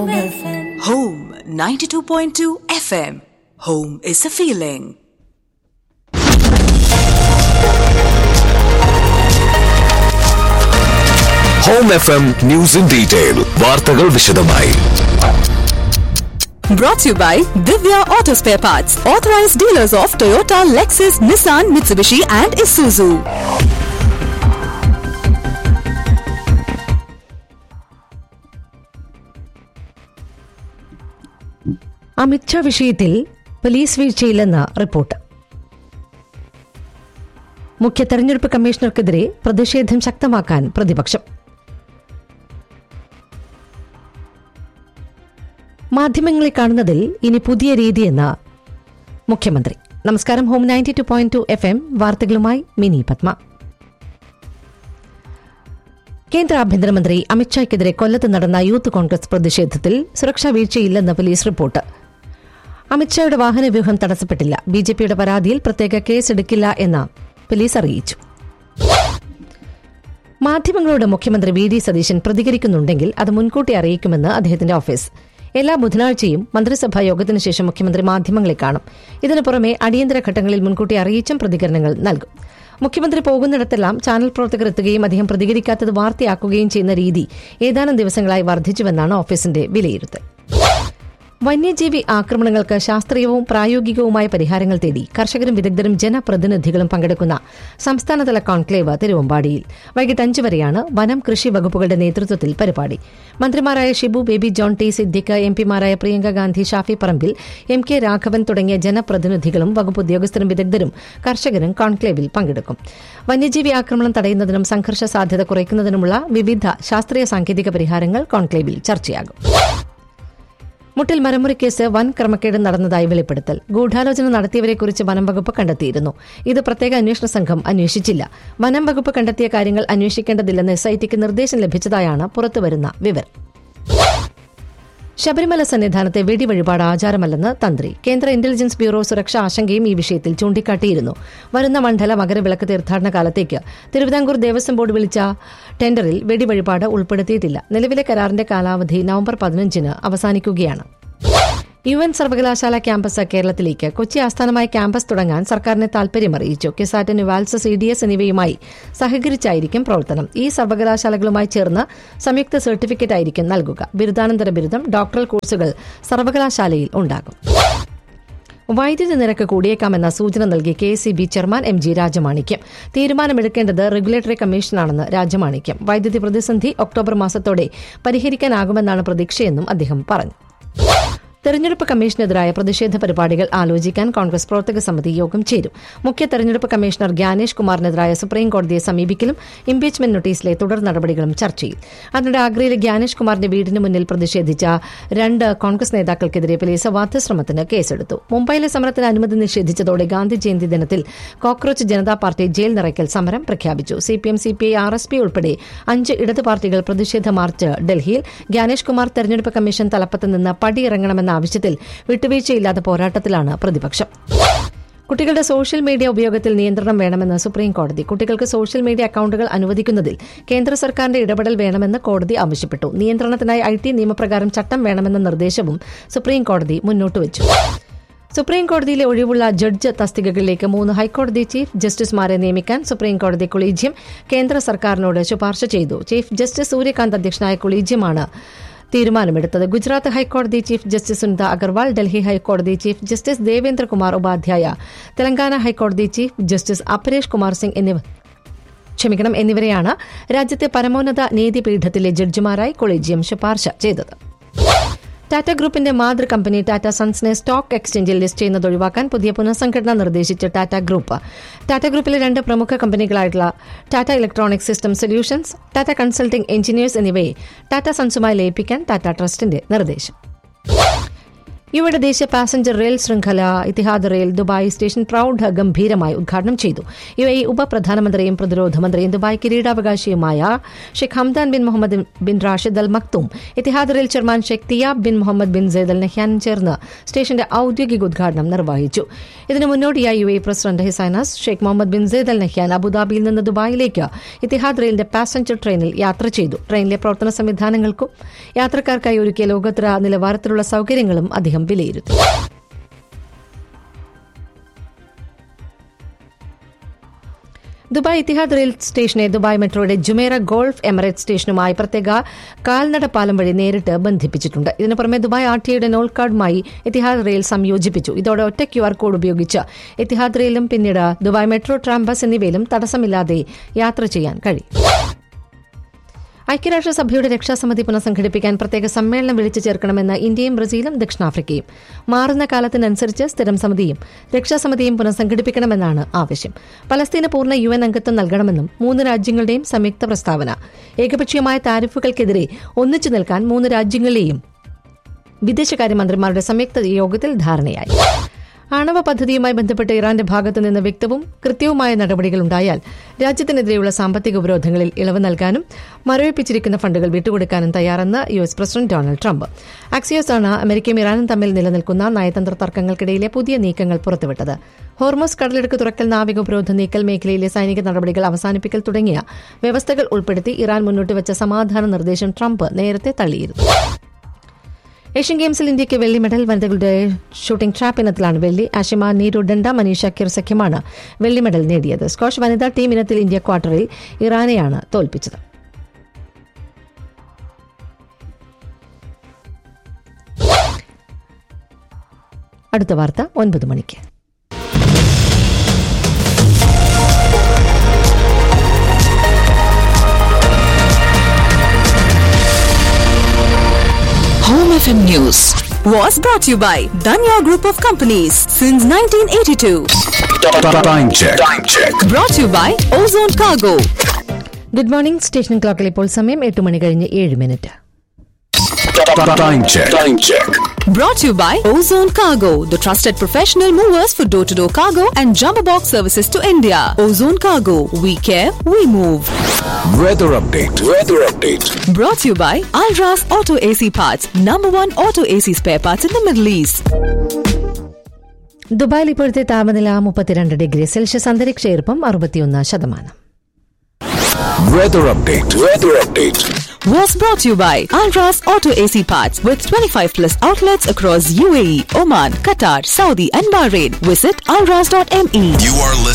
Home FM. Home 92.2 FM. Home is a feeling. Home F M news in detail വാർത്തകൾ വിശദമായി Brought to you by Divya Auto Spare Parts, authorized dealers of Toyota, Lexus, Nissan, Mitsubishi, and Isuzu. Amit Shah വിഷയത്തിൽ police വീഴ്ചയില്ലെന്ന് report മുഖ്യ തെരഞ്ഞെടുപ്പ് കമ്മീഷണർക്കെതിരെ പ്രതിഷേധം ശക്തമാക്കാൻ പ്രതിപക്ഷം മാധ്യമങ്ങളെ കാണുന്നതിൽ ഇനി പുതിയ രീതിയെന്ന് മുഖ്യമന്ത്രി നമസ്കാരം Home ninety two point two F M വാർത്തകളുമായി മിനി പത്മ കേന്ദ്ര ആഭ്യന്തരമന്ത്രി അമിത്ഷായ്ക്കെതിരെ കൊല്ലത്ത് നടന്ന യൂത്ത് കോൺഗ്രസ് പ്രതിഷേധത്തിൽ സുരക്ഷാ വീഴ്ചയില്ലെന്ന് പോലീസ് റിപ്പോർട്ട് അമിത്ഷായുടെ വാഹനവ്യൂഹം തടസ്സപ്പെട്ടില്ല ബി ജെ പിയുടെ പരാതിയിൽ പ്രത്യേക കേസെടുക്കില്ല എന്ന് പോലീസ് അറിയിച്ചു മാധ്യമങ്ങളോട് മുഖ്യമന്ത്രി വി ഡി സതീശൻ പ്രതികരിക്കുന്നുണ്ടെങ്കിൽ അത് മുൻകൂട്ടി അറിയിക്കുമെന്ന് അദ്ദേഹത്തിന്റെ ഓഫീസ് എല്ലാ ബുധനാഴ്ചയും മന്ത്രിസഭാ യോഗത്തിന് ശേഷം മുഖ്യമന്ത്രി മാധ്യമങ്ങളെ കാണും ഇതിനു പുറമെ അടിയന്തര ഘട്ടങ്ങളിൽ മുൻകൂട്ടി അറിയിച്ചും പ്രതികരണങ്ങൾ നൽകും മുഖ്യമന്ത്രി പോകുന്നിടത്തെല്ലാം ചാനൽ പ്രവർത്തകർ എത്തുകയും അദ്ദേഹം പ്രതികരിക്കാത്തത് വാർത്തയാക്കുകയും ചെയ്യുന്ന രീതി ഏതാനും ദിവസങ്ങളായി വർദ്ധിച്ചുവെന്നാണ് ഓഫീസിന്റെ വിലയിരുത്തൽ വന്യജീവി ആക്രമണങ്ങൾക്ക് ശാസ്ത്രീയവും പ്രായോഗികവുമായ പരിഹാരങ്ങൾ തേടി കർഷകരും വിദഗ്ധരും ജനപ്രതിനിധികളും പങ്കെടുക്കുന്ന സംസ്ഥാനതല കോൺക്ലേവ് തിരുവമ്പാടിയിൽ വൈകിട്ട് അഞ്ച് വരെയാണ് വനം കൃഷി വകുപ്പുകളുടെ നേതൃത്വത്തിൽ പരിപാടി മന്ത്രിമാരായ Shibu Baby John T Siddique M പിമാരായ പ്രിയങ്ക ഗാന്ധി ഷാഫി പറമ്പിൽ എം കെ രാഘവൻ തുടങ്ങിയ ജനപ്രതിനിധികളും വകുപ്പ് ഉദ്യോഗസ്ഥരും വിദഗ്ധരും കർഷകരും കോൺക്ലേവിൽ പങ്കെടുക്കും വന്യജീവി ആക്രമണം തടയുന്നതിനും സംഘർഷ സാധ്യത കുറയ്ക്കുന്നതിനുമുള്ള വിവിധ ശാസ്ത്രീയ സാങ്കേതിക പരിഹാരങ്ങൾ കോൺക്ലേവിൽ ചർച്ചയാകും മുട്ടിൽ മരമുറി കേസ് വൻ ക്രമക്കേട് നടന്നതായി വെളിപ്പെടുത്തൽ ഗൂഢാലോചന നടത്തിയവരെക്കുറിച്ച് വനം വകുപ്പ് കണ്ടെത്തിയിരുന്നു ഇത് പ്രത്യേക അന്വേഷണ സംഘം അന്വേഷിച്ചില്ല വനം വകുപ്പ് കണ്ടെത്തിയ കാര്യങ്ങൾ അന്വേഷിക്കേണ്ടതില്ലെന്ന് എസ് ഐ ടിക്ക് നിർദ്ദേശം ലഭിച്ചതായാണ് പുറത്തുവരുന്ന വിവരം ശബരിമല സന്നിധാനത്തെ വെടിവഴിപാട് ആചാരമല്ലെന്ന് തന്ത്രി കേന്ദ്ര ഇന്റലിജൻസ് ബ്യൂറോ സുരക്ഷാ ആശങ്കയും ഈ വിഷയത്തിൽ ചൂണ്ടിക്കാട്ടിയിരുന്നു വരുന്ന മണ്ഡല മകരവിളക്ക് തീർത്ഥാടന കാലത്തേക്ക് തിരുവിതാംകൂർ ദേവസ്വം ബോർഡ് വിളിച്ച ടെൻഡറിൽ വെടിവഴിപാട് ഉൾപ്പെടുത്തിയിട്ടില്ല നിലവിലെ കരാറിന്റെ കാലാവധി നവംബർ പതിനഞ്ചിന് അവസാനിക്കുകയാണ് യു എൻ സർവകലാശാല ക്യാമ്പസ് കേരളത്തിലേക്ക് കൊച്ചി ആസ്ഥാനമായ ക്യാമ്പസ് തുടങ്ങാൻ സർക്കാരിനെ താൽപര്യമറിയിച്ചു കിസാറ്റ് നിവാൽസ് സി ഡി എസ് എന്നിവയുമായി സഹകരിച്ചായിരിക്കും പ്രവർത്തനം ഈ സർവകലാശാലകളുമായി ചേർന്ന് സംയുക്ത സർട്ടിഫിക്കറ്റ് ആയിരിക്കും നൽകുക ബിരുദാനന്തര ബിരുദം ഡോക്ടറൽ കോഴ്സുകൾ സർവകലാശാലയിൽ ഉണ്ടാകും വൈദ്യുതി നിരക്ക് കൂടിയേക്കാമെന്ന സൂചന നൽകി K S B chairman M G Rajamanickam തീരുമാനമെടുക്കേണ്ടത് റെഗുലേറ്ററി കമ്മീഷനാണെന്ന് രാജമാണിക്യം വൈദ്യുതി പ്രതിസന്ധി ഒക്ടോബർ മാസത്തോടെ പരിഹരിക്കാനാകുമെന്നാണ് പ്രതീക്ഷയെന്നും അദ്ദേഹം പറഞ്ഞു തെരഞ്ഞെടുപ്പ് കമ്മീഷനെതിരായ പ്രതിഷേധ പരിപാടികൾ ആലോചിക്കാൻ കോൺഗ്രസ് പ്രവർത്തക സമിതി യോഗം ചേരും മുഖ്യ തെരഞ്ഞെടുപ്പ് കമ്മീഷണർ ഗ്യാനേഷ് കുമാറിനെതിരായ സുപ്രീം കോടതിയെ സമീപിക്കലും ഇംപീച്ച്മെന്റ് നോട്ടീസിലെ തുടർ നടപടികളും ചർച്ച ചെയ്യും അതിനിടെ ആഗ്രയിലെ ഗ്യാനേഷ് കുമാറിന്റെ വീടിന് മുന്നിൽ പ്രതിഷേധിച്ച രണ്ട് കോൺഗ്രസ് നേതാക്കൾക്കെതിരെ പോലീസ് വധശ്രമത്തിന് കേസെടുത്തു മുംബൈയിലെ സമരത്തിന് അനുമതി നിഷേധിച്ചതോടെ ഗാന്ധി ജയന്തി ദിനത്തിൽ കോക്രോച്ച് ജനതാ പാർട്ടി ജയിൽ നിറയ്ക്കൽ സമരം പ്രഖ്യാപിച്ചു C P M C P I R S P ഉൾപ്പെടെ അഞ്ച് ഇടത് പാർട്ടികൾ പ്രതിഷേധ മാർച്ച് ഡൽഹിയിൽ ഗ്യാനേഷ് കുമാർ തെരഞ്ഞെടുപ്പ് കമ്മീഷൻ തലപ്പത്ത് നിന്ന് പടിയിറങ്ങണമെന്ന ആവശ്യത്തിൽ വിട്ടുവീഴ്ചയില്ലാത്ത പോരാട്ടത്തിലാണ് പ്രതിപക്ഷം കുട്ടികളുടെ സോഷ്യൽ മീഡിയ ഉപയോഗത്തിൽ നിയന്ത്രണം വേണമെന്ന് സുപ്രീം കോടതി കുട്ടികൾക്ക് സോഷ്യൽ മീഡിയ അക്കൌണ്ടുകൾ അനുവദിക്കുന്നതിൽ കേന്ദ്ര സർക്കാരിന്റെ ഇടപെടൽ വേണമെന്ന് കോടതി ആവശ്യപ്പെട്ടു നിയന്ത്രണത്തിനായി ഐ ടി നിയമപ്രകാരം ചട്ടം വേണമെന്ന നിർദ്ദേശവും സുപ്രീം കോടതി മുന്നോട്ടുവച്ചു സുപ്രീം കോടതിയിലെ ഒഴിവുള്ള ജഡ്ജ് തസ്തികകളിലേക്ക് മൂന്ന് ഹൈക്കോടതി ചീഫ് ജസ്റ്റിസുമാരെ നിയമിക്കാൻ സുപ്രീം കോടതി കൊളീജിയം കേന്ദ്ര സർക്കാരിനോട് ശുപാർശ ചെയ്തു ചീഫ് ജസ്റ്റിസ് സൂര്യകാന്ത് അധ്യക്ഷനായ കൊളീജിയമാണ് തീരുമാനമെടുത്തത് ഗുജറാത്ത് ഹൈക്കോടതി ചീഫ് ജസ്റ്റിസ് സുനിത അഗർവാൾ ഡൽഹി ഹൈക്കോടതി ചീഫ് ജസ്റ്റിസ് ദേവേന്ദ്രകുമാർ ഉപാധ്യായ തെലങ്കാന ഹൈക്കോടതി ചീഫ് ജസ്റ്റിസ് അപരേഷ് കുമാർ സിംഗ് എന്നിവർ ക്ഷമിക്കണം എന്നിവരെയാണ് രാജ്യത്തെ പരമോന്നത നീതിപീഠത്തിലെ ജഡ്ജിമാരായി കൊളീജിയം ശുപാർശ ചെയ്തത് ടാറ്റ ഗ്രൂപ്പിന്റെ മാതൃ കമ്പനി ടാറ്റ സൺസിനെ സ്റ്റോക്ക് എക്സ്ചേഞ്ചിൽ ലിസ്റ്റ് ചെയ്യുന്നത് ഒഴിവാക്കാൻ പുതിയ പുനഃസംഘടന നിർദ്ദേശിച്ച ടാറ്റ ഗ്രൂപ്പ് ടാറ്റ ഗ്രൂപ്പിലെ രണ്ട് പ്രമുഖ കമ്പനികളായിട്ടുള്ള Tata electronic system solutions Tata consulting engineers എന്നിവയെ ടാറ്റ സൺസുമായി ലയിപ്പിക്കാൻ ടാറ്റ ട്രസ്റ്റിന്റെ നിർദ്ദേശം യുവയുടെ ദേശീയ പാസഞ്ചർ റെയിൽ ശൃംഖല ഇത്തിഹാദ് റെയിൽ ദുബായ് സ്റ്റേഷൻ പ്രൗഢ ഗംഭീരമായി ഉദ്ഘാടനം ചെയ്തു യു എ ഉപപ്രധാനമന്ത്രിയും പ്രതിരോധ മന്ത്രിയും ദുബായ് കിരീടാവകാശിയുമായ Sheikh Hamdan bin Mohammed bin Rashid Al Maktoum Etihad rail chairman Sheikh Theyab bin Mohammed bin Zayed Al Nahyan ചേർന്ന് സ്റ്റേഷന്റെ ഔദ്യോഗിക ഉദ്ഘാടനം നിർവഹിച്ചു ഇതിനു മുന്നോടിയായി U A president his highness Sheikh Muhammad bin Zayed Al Nahyan അബുദാബിയിൽ നിന്ന് ദുബായിലേക്ക് ഇത്തിഹാദ് റെയിലിന്റെ പാസഞ്ചർ ട്രെയിനിൽ യാത്ര ചെയ്തു ട്രെയിനിലെ പ്രവർത്തന സംവിധാനങ്ങൾക്കും യാത്രക്കാർക്കായി ഒരുക്കിയ ലോകോത്തര നിലവാരത്തിലുള്ള സൌകര്യങ്ങളും അദ്ദേഹം വിലയിരുത്തി ദുബായ് ഇത്തിഹാദ് റെയിൽ സ്റ്റേഷനെ ദുബായ് മെട്രോയുടെ ജുമേറ ഗോൾഫ് എമിറേറ്റ് സ്റ്റേഷനുമായി പ്രത്യേക കാൽനട പാലം വഴി നേരിട്ട് ബന്ധിപ്പിച്ചിട്ടുണ്ട് ഇതിനു പുറമെ ദുബായ് ആർ ടിയുടെ നോൾ കാർഡുമായി ഇത്തിഹാദ് റെയിൽ സംയോജിപ്പിച്ചു ഇതോടെ ഒറ്റ ക്യു ആർ കോഡ് ഉപയോഗിച്ച് ഇത്തിഹാദ് റെയിലും പിന്നീട് ദുബായ് മെട്രോ ട്രാം ബസ് എന്നിവയിലും തടസ്സമില്ലാതെ യാത്ര ചെയ്യാൻ കഴിയും ഐക്യരാഷ്ട്രസഭയുടെ രക്ഷാസമിതി പുനഃസംഘടിപ്പിക്കാൻ പ്രത്യേക സമ്മേളനം വിളിച്ചു ചേർക്കണമെന്ന് ഇന്ത്യയും ബ്രസീലും ദക്ഷിണാഫ്രിക്കയും മാറുന്ന കാലത്തിനനുസരിച്ച് സ്ഥിരം സമിതിയും രക്ഷാസമിതിയും പുനഃസംഘടിപ്പിക്കണമെന്നാണ് ആവശ്യം പലസ്തീന് പൂർണ്ണ യു എൻ അംഗത്വം നൽകണമെന്നും മൂന്ന് രാജ്യങ്ങളുടെയും സംയുക്ത പ്രസ്താവന ഏകപക്ഷീയമായ താരിഫുകൾക്കെതിരെ ഒന്നിച്ചു നിൽക്കാൻ മൂന്ന് രാജ്യങ്ങളിലെയും വിദേശകാര്യമന്ത്രിമാരുടെ സംയുക്ത യോഗത്തിൽ ധാരണയായി ആണവ പദ്ധതിയുമായി ബന്ധപ്പെട്ട് ഇറാന്റെ ഭാഗത്തു നിന്ന് വ്യക്തവും കൃത്യവുമായ നടപടികളുണ്ടായാൽ രാജ്യത്തിനെതിരെയുള്ള സാമ്പത്തിക ഉപരോധങ്ങളിൽ ഇളവ് നൽകാനും മരവിപ്പിച്ചിരിക്കുന്ന ഫണ്ടുകൾ വിട്ടുകൊടുക്കാനും തയ്യാറെന്ന് U S president Donald Trump Axios ആണ് അമേരിക്കയും ഇറാനും തമ്മിൽ നിലനിൽക്കുന്ന നയതന്ത്ര തർക്കങ്ങൾക്കിടയിലെ പുതിയ നീക്കങ്ങൾ പുറത്തുവിട്ടത് ഹോർമോസ് കടലെടുക്ക് തുറക്കൽ നാവിക ഉപരോധ നീക്കൽ മേഖലയിലെ സൈനിക നടപടികൾ അവസാനിപ്പിക്കൽ തുടങ്ങിയ വ്യവസ്ഥകൾ ഉൾപ്പെടുത്തി ഇറാൻ മുന്നോട്ട് വെച്ച സമാധാന നിർദ്ദേശം ട്രംപ് നേരത്തെ തള്ളിയിരുന്നു ഏഷ്യൻ ഗെയിംസിൽ ഇന്ത്യയ്ക്ക് വെള്ളി മെഡൽ വനിതകളുടെ ഷൂട്ടിംഗ് ട്രാപ്പ് ഇനത്തിലാണ് വെള്ളി ആഷിമ നീരു ഡണ്ട മനീഷ കിർ സഖ്യമാണ് വെള്ളി മെഡൽ നേടിയത് സ്കോഷ് വനിതാ ടീം ഇനത്തിൽ ഇന്ത്യ ക്വാർട്ടറിൽ ഇറാനെയാണ് തോൽപ്പിച്ചത് അടുത്ത വാർത്ത ഒൻപത് മണിക്ക് Home FM News was brought to you by Danya Group of Companies since 1982. Time check. Time check. Brought to you by Ozone Cargo. Good morning station ക്ലോക്കിൽ ഇപ്പോൾ സമയം എട്ട് മണി കഴിഞ്ഞ് ഏഴ് minute Time check. Time check. Brought to you by Ozone Cargo, the trusted professional movers for door to door cargo and jumbo box services to India. Ozone Cargo, we care, we move. Weather update. Weather update. Brought to you by Alras Auto AC Parts, number one auto AC spare parts in the Middle East. ദുബായിൽ ഇപ്പോഴത്തെ താപനില മുപ്പത്തിരണ്ട് degree Celsius അന്തരീക്ഷ ഈർപ്പം അറുപത്തിയൊന്ന് ശതമാനം Weather update. Weather update. Was brought to you by Alras Auto AC Parts with 25 plus outlets across UAE, Oman, Qatar, Saudi, and Bahrain. Visit alras.me. You are listening.